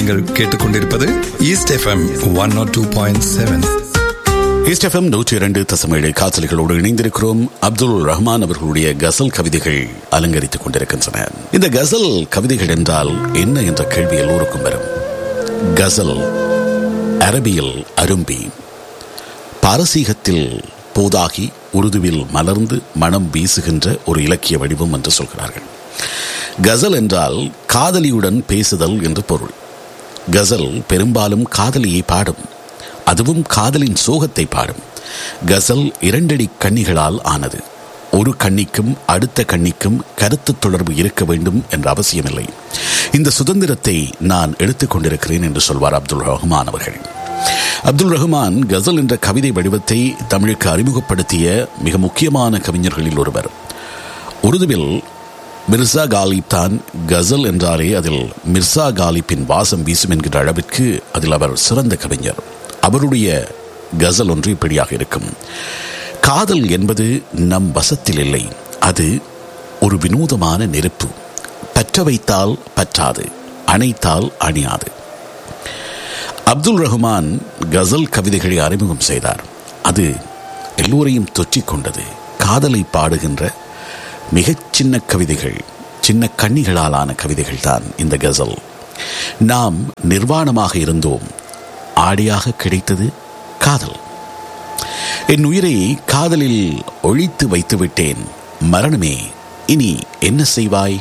நீங்கள் கேட்டுக்கொண்டிருப்பது east FM one naught two point seven east FM நூற்றி இரண்டு தசமேழு காசல்களோடு இணைந்திருக்கிறோம் அப்துல் ரஹ்மான் அவர்களுடைய கசல் கவிதைகள் அலங்கரித்துக் கொண்டிருக்கின்றன இந்த கசல் கவிதைகள் என்றால் என்ன என்ற கேள்வி எல்லோருக்கும் வரும் கசல் அரபியில் அரும்பி பாரசீகத்தில் போதாகி உருதுவில் மலர்ந்து மனம் வீசுகின்ற ஒரு இலக்கிய வடிவம் என்று சொல்கிறார்கள் கசல் என்றால் காதலியுடன் பேசுதல் என்று பொருள் கசல் பெரும்பாலும் காதலியை பாடும் அதுவும் காதலின் சோகத்தை பாடும் கசல் இரண்டடி கண்ணிகளால் ஆனது ஒரு கண்ணிக்கும் அடுத்த கண்ணிக்கும் கருத்து தொடர்பு இருக்க வேண்டும் என்ற அவசியமில்லை இந்த சுதந்திரத்தை நான் எடுத்துக்கொண்டிருக்கிறேன் என்று சொல்வார் அப்துல் ரஹ்மான் அவர்கள் அப்துல் ரஹ்மான் கசல் என்ற கவிதை வடிவத்தை தமிழுக்கு அறிமுகப்படுத்திய மிக முக்கியமான கவிஞர்களில் ஒருவர் உருதுவில் மிர்சா காலிப் தான் கசல் என்றாலே அதில் மிர்சா காலிப்பின் வாசம் வீசும் என்கிற அளவிற்கு அதில் அவர் சிறந்த கவிஞர் அவருடைய கசல் ஒன்று இப்படியாக இருக்கும் காதல் என்பது நம் வசத்தில் இல்லை அது ஒரு வினோதமான நெருப்பு பற்ற வைத்தால் பற்றாது அணைத்தால் அணியாது அப்துல் ரஹ்மான் கசல் கவிதைகளை அறிமுகம் செய்தார் அது எல்லோரையும் தொற்றிக் கொண்டது காதலை பாடுகின்ற மிகச் சின்ன கவிதைகள் சின்ன கண்ணிகளாலான கவிதைகள் தான் இந்த கசல் நாம் நிர்வாணமாக இருந்தோம் ஆடியாக கிடைத்தது காதல் என் உயிரை காதலில் ஒழித்து வைத்து விட்டேன் மரணமே இனி என்ன செய்வாய்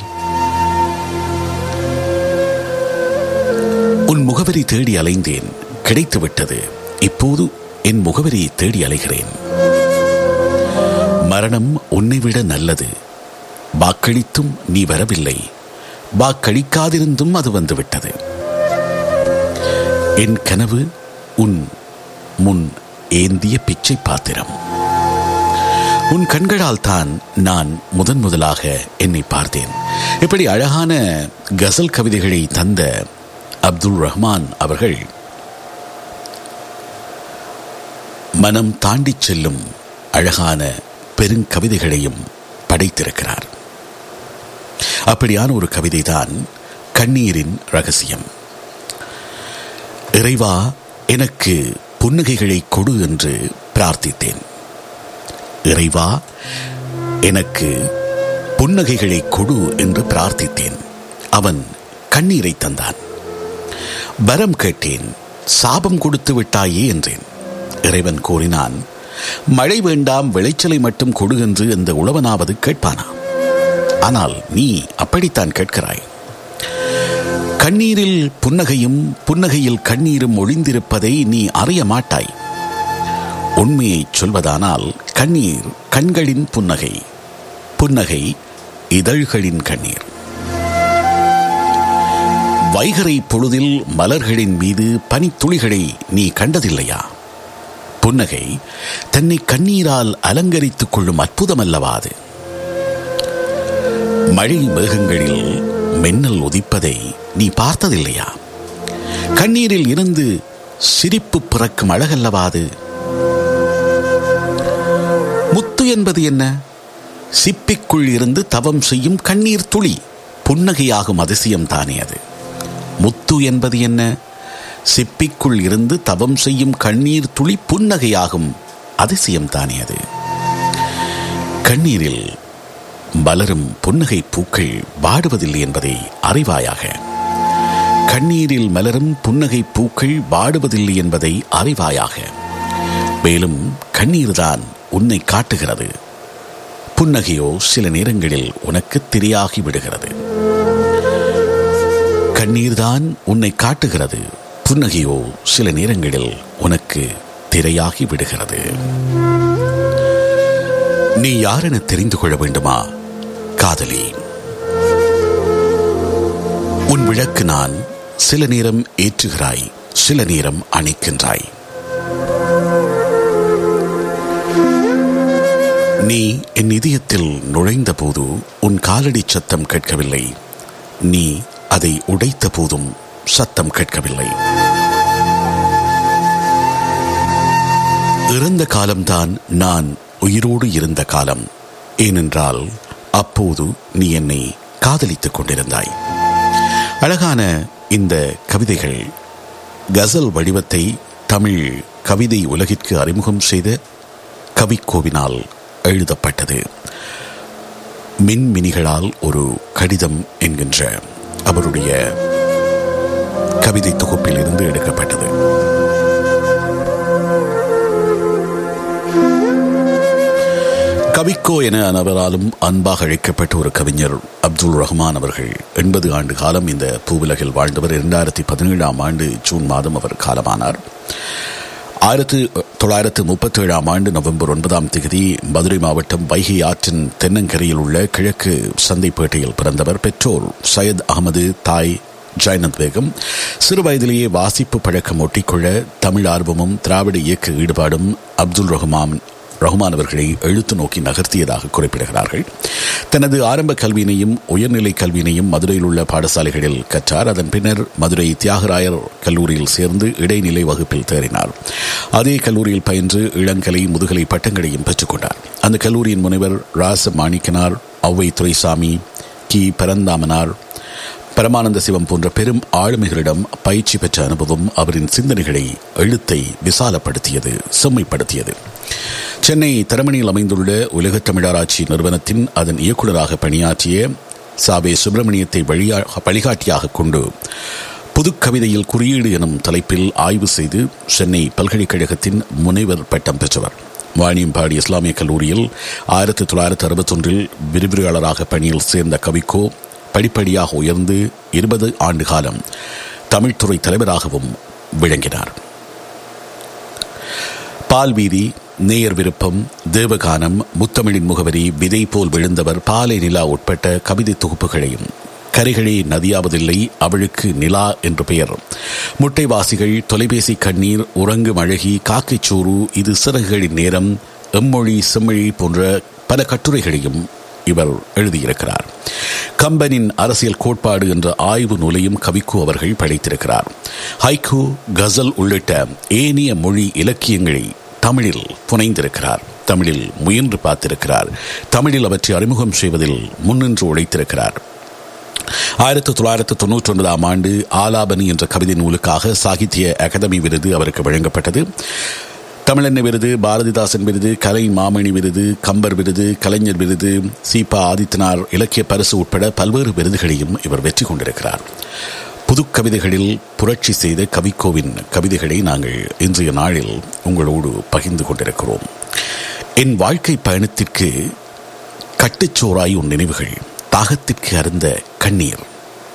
உன் முகவரி தேடி அலைந்தேன் கிடைத்து விட்டது இப்போது என் முகவரியை தேடி அலைகிறேன் மரணம் உன்னை விட நல்லது வாக்களித்தும் நீ வரவில்லை வாக்களிக்காதிருந்தும் அது வந்துவிட்டது என் கனவு உன் முன் ஏந்திய பிச்சை பாத்திரம் உன் கண்களால் தான் நான் முதன் முதலாக என்னை பார்த்தேன் இப்படி அழகான கசல் கவிதைகளை தந்த அப்துல் ரஹ்மான் அவர்கள் மனம் தாண்டிச் செல்லும் அழகான பெருங்கவிதைகளையும் படைத்திருக்கிறார் அப்படியான ஒரு கவிதை தான் கண்ணீரின் ரகசியம் இறைவா எனக்கு புன்னகைகளை கொடு என்று பிரார்த்தித்தேன் இறைவா எனக்கு புன்னகைகளை கொடு என்று பிரார்த்தித்தேன் அவன் கண்ணீரை தந்தான் வரம் கேட்டேன் சாபம் கொடுத்து விட்டாயே என்றேன் இறைவன் கூறினான் மழை வேண்டாம் விளைச்சலை மட்டும் கொடு என்று இந்த உழவனாவது கேட்பானா ஆனால் நீ அப்படித்தான் கேட்கிறாய் கண்ணீரில் புன்னகையும் புன்னகையில் கண்ணீரும் ஒளிந்திருப்பதை நீ அறிய மாட்டாய் உண்மையை சொல்வதானால் கண்ணீர் கண்களின் புன்னகை புன்னகை இதழ்களின் கண்ணீர் வைகரை பொழுதில் மலர்களின் மீது பனித்துளிகளை நீ கண்டதில்லையா புன்னகை தன்னை கண்ணீரால் அலங்கரித்துக் கொள்ளும் அற்புதமல்லவா அது மழை மேகங்களில் மின்னல் உதிப்பதை நீ பார்த்ததில்லையா கண்ணீரில் இருந்து சிரிப்பு பிறக்கும் அழகல்லவா அது முத்து என்பது என்ன சிப்பிக்குள் இருந்து தவம் செய்யும் கண்ணீர் துளி புன்னகையாகும் அதிசயம் தானே அது முத்து என்பது என்ன சிப்பிக்குள் இருந்து தவம் செய்யும் கண்ணீர் துளி புன்னகையாகும் அதிசயம் தானே அது கண்ணீரில் மலரும் புன்னகை பூக்கள் வாடுவதில்லை என்பதை அறிவாயாக கண்ணீரில் மலரும் புன்னகை பூக்கள் வாடுவதில்லை என்பதை அறிவாயாக மேலும் கண்ணீர்தான் உன்னை காட்டுகிறது புன்னகையோ சில நேரங்களில் உனக்கு திரையாகி விடுகிறது கண்ணீர்தான் உன்னை காட்டுகிறது புன்னகையோ சில நேரங்களில் உனக்கு திரையாகி விடுகிறது நீ யாரென தெரிந்து கொள்ள வேண்டுமா காதலி உன் விளக்கு நான் சில நேரம் ஏற்றுகிறாய் சில நேரம் அணைக்கின்றாய் நீ என் இதயத்தில் நுழைந்த போது உன் காலடி சத்தம் கேட்கவில்லை நீ அதை உடைத்த போதும் சத்தம் கேட்கவில்லை இறந்த காலம்தான் நான் உயிரோடு இருந்த காலம் ஏனென்றால் அப்போது நீ என்னை காதலித்துக் கொண்டிருந்தாய் அழகான இந்த கவிதைகள் கசல் வடிவத்தை தமிழ் கவிதை உலகிற்கு அறிமுகம் செய்த கவிக்கோவினால் எழுதப்பட்டது மின்மினிகளால் ஒரு கடிதம் என்கின்ற அவருடைய கவிதை தொகுப்பில் இருந்து எடுக்கப்பட்டது கவிக்கோ என அனைவராலும் அன்பாக அழைக்கப்பட்ட ஒரு கவிஞர் அப்துல் ரஹ்மான் அவர்கள் எண்பது ஆண்டு காலம் இந்த பூவுலகில் வாழ்ந்தவர் இரண்டாயிரத்தி பதினேழாம் ஆண்டு ஜூன் மாதம் அவர் காலமானார் ஆயிரத்து தொள்ளாயிரத்து முப்பத்தி ஏழாம் ஆண்டு நவம்பர் ஒன்பதாம் தேதி மதுரை மாவட்டம் வைகை ஆற்றின் தென்னங்கரையில் உள்ள கிழக்கு சந்தைப்பேட்டையில் பிறந்தவர் பெற்றோர் சையத் அகமது தாய் ஜைனத் பேகம் சிறு வயதிலேயே வாசிப்பு பழக்கம் ஒட்டிக்கொள்ள தமிழ் ஆர்வமும் திராவிட இயக்க ஈடுபாடும் அப்துல் ரஹ்மான் ரஹ்மான் அவர்களை எழுத்து நோக்கி நகர்த்தியதாக குறிப்பிடுகிறார்கள் தனது ஆரம்ப கல்வியினையும் உயர்நிலை கல்வியினையும் மதுரையில் உள்ள பாடசாலைகளில் கற்றார் அதன் பின்னர் மதுரை தியாகராயர் கல்லூரியில் சேர்ந்து இடைநிலை வகுப்பில் தேறினார் அதே கல்லூரியில் பயின்று இளங்கலை முதுகலை பட்டங்களையும் பெற்றுக்கொண்டார் அந்த கல்லூரியின் முனைவர் ராச மாணிக்கனார் ஔவை துரைசாமி கி பரந்தாமனார் பரமானந்த சிவம் போன்ற பெரும் ஆளுமைகளிடம் பயிற்சி பெற்ற அனுபவம் அவரின் சிந்தனைகளை எழுத்தை விசாலப்படுத்தியது செம்மைப்படுத்தியது சென்னை தரமணியில் அமைந்துள்ள உலகத் தமிழராட்சி நிறுவனத்தின் அதன் இயக்குநராக பணியாற்றிய சாவே சுப்பிரமணியத்தை வழிகாட்டியாக கொண்டு புதுக்கவிதையில் குறியீடு எனும் தலைப்பில் ஆய்வு செய்து சென்னை பல்கலைக்கழகத்தின் முனைவர் பட்டம் பெற்றவர் வாணியம்பாடி இஸ்லாமிய கல்லூரியில் ஆயிரத்தி தொள்ளாயிரத்தி அறுபத்தொன்றில் விரிவுரையாளராக பணியில் சேர்ந்த கவிக்கோ படிப்படியாக உயர்ந்து இருபது ஆண்டு காலம் தமிழ்துறை தலைவராகவும் விளங்கினார் பால்வீதி நேயர் விருப்பம் தேவகானம் முத்தமிழின் முகவரி விதை போல் விழுந்தவர் பாலை நிலா உட்பட்ட கவிதை தொகுப்புகளையும் கரைகளே நதியாவதில்லை அவளுக்கு நிலா என்று பெயர் முட்டைவாசிகள் தொலைபேசி கண்ணீர் உறங்கும் அழகி காக்கைச்சோறு இது சிறகுகளின் நேரம் எம்மொழி செம்மொழி போன்ற பல கட்டுரைகளையும் இவர் எழுதியிருக்கிறார் கம்பனின் அரசியல் கோட்பாடு என்ற ஆய்வு நூலையும் கவிக்கு அவர்கள் படைத்திருக்கிறார் ஹைக்கு கசல் உள்ளிட்ட ஏனிய மொழி இலக்கியங்களை தமிழில் புனைந்திருக்கிறார் தமிழில் முயன்று பார்த்திருக்கிறார் தமிழில் அவற்றை அறிமுகம் செய்வதில் முன்னின்று உழைத்திருக்கிறார் ஆயிரத்தி தொள்ளாயிரத்து தொன்னூற்றி ஒன்பதாம் ஆண்டு ஆலாபனி என்ற கவிதை நூலுக்காக சாகித்ய அகாதமி விருது அவருக்கு வழங்கப்பட்டது தமிழெண்ண விருது பாரதிதாசன் விருது கலை மாமணி விருது கம்பர் விருது கலைஞர் விருது சீபா ஆதித்தனார் இலக்கிய பரிசு உட்பட பல்வேறு விருதுகளையும் இவர் வெற்றி கொண்டிருக்கிறார் புது கவிதைகளில் புரட்சி செய்த கவிக்கோவின் கவிதைகளை நாங்கள் இன்றைய நாளில் உங்களோடு பகிர்ந்து கொண்டிருக்கிறோம் என் வாழ்க்கை பயணத்திற்கு கட்டுச்சோராய் உன் நினைவுகள் தாகத்திற்கு அருந்த கண்ணீர்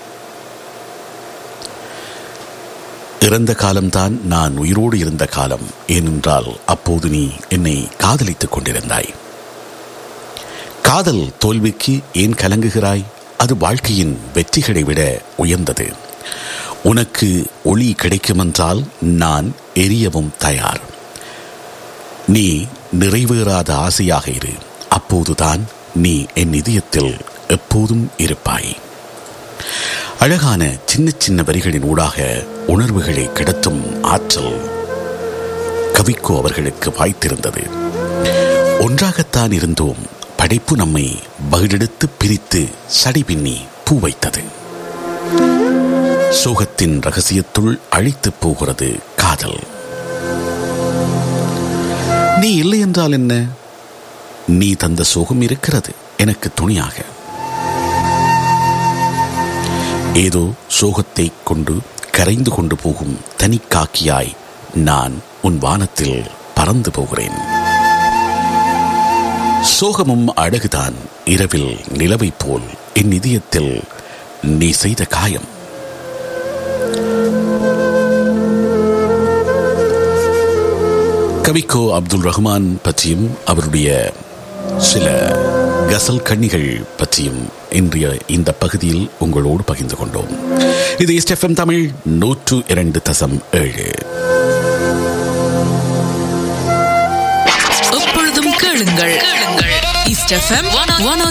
இறந்த காலம்தான் நான் உயிரோடு இருந்த காலம் ஏனென்றால் அப்போது நீ என்னை காதலித்துக் கொண்டிருந்தாய் காதல் தோல்விக்கு ஏன் கலங்குகிறாய் அது வாழ்க்கையின் வெற்றிகளை விட உயர்ந்தது உனக்கு ஒளி கிடைக்குமென்றால் நான் எரியவும் தயார் நீ நிறைவேறாத ஆசையாக இரு அப்போதுதான் நீ என் இதயத்தில் எப்போதும் இருப்பாய் அழகான சின்ன சின்ன வரிகளின் ஊடாக உணர்வுகளை கிடத்தும் ஆற்றல் கவிக்கோ அவர்களுக்கு வாய்த்திருந்தது ஒன்றாகத்தான் இருந்தோம் படைப்பு நம்மை பகிரெடுத்து பிரித்து சடை பின்னி பூ வைத்தது சோகத்தின் ரகசியத்துள் அழித்து போகிறது காதல் நீ இல்லை என்றால் என்ன நீ தந்த சோகம் இருக்கிறது எனக்கு துணியாக ஏதோ சோகத்தை கொண்டு கரைந்து கொண்டு போகும் தனிக்காக்கியாய் நான் உன் வானத்தில் பறந்து போகிறேன் சோகமும் அழகுதான் இரவில் நிலவை போல் என் இதயத்தில் நீ செய்த காயம் கவிக்கோ அப்துல் ரஹ்மான் பற்றியும் அவருடைய சில கசல் கண்ணிகள் பற்றியும் இன்றைய இந்த பகுதியில் உங்களோடு பகிர்ந்து கொண்டோம் இது எஸ்எஃப்எம் தமிழ் நூற்று இரண்டு தசம் ஏழு எப்பொழுதும் கேளுங்கள் கேளுங்கள் ஈஸ்ட் எஃப்எம் ஒன்